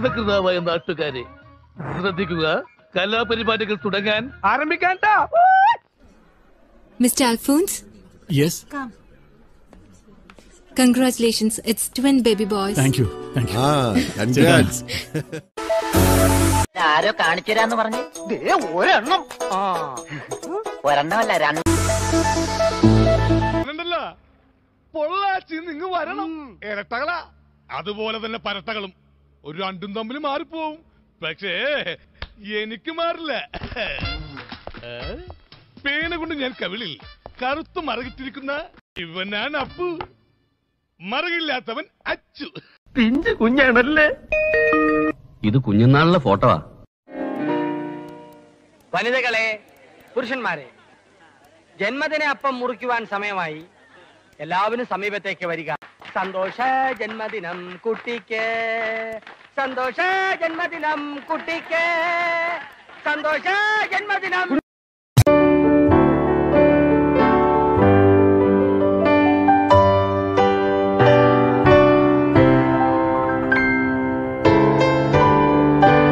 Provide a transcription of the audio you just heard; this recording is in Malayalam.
സഹൃദാവായ നാട്ടുകാരെ ശ്രദ്ധിക്കുക കലാപരിപാടികൾ തുടങ്ങാൻ ആരംഭിക്കാൻ Mr. Alphonse, yes congratulations. It's twin baby boys. Thank you thank you ആ congrats. ആരോ കാണിച്ചുതരാന്ന് പറഞ്ഞു ഒരെണ്ണം ആ ഒരെണ്ണമല്ല രണ്ട് പൊള്ളാച്ചി നിങ്ങ് വരണം ഇരട്ടകളാ അതുപോലെ തന്നെ പരട്ടകളും ഒരു രണ്ടും തമ്മിൽ മാറിപ്പോവും പക്ഷേ എനിക്ക് മാറില്ല ഏ? പേന കൊണ്ട് ഞാൻ കവിളിൽ കറുത്ത് മറകിട്ടിരിക്കുന്ന ഇവനാണ് അപ്പു മറകില്ലാത്തവൻ അച്ചു പിഞ്ച് കുഞ്ഞാണല്ലേ ഇത് കുഞ്ഞുനാളിലെ ഫോട്ടോവാ വനിതകളെ പുരുഷന്മാരെ ജന്മദിന അപ്പം മുറിക്കുവാൻ സമയമായി എല്ലാവരും സമീപത്തേക്ക് വരിക സന്തോഷ ജന്മദിനം കുട്ടിക്ക് സന്തോഷ ജന്മദിനം കുട്ടിക്ക് സന്തോഷ ജന്മദിനം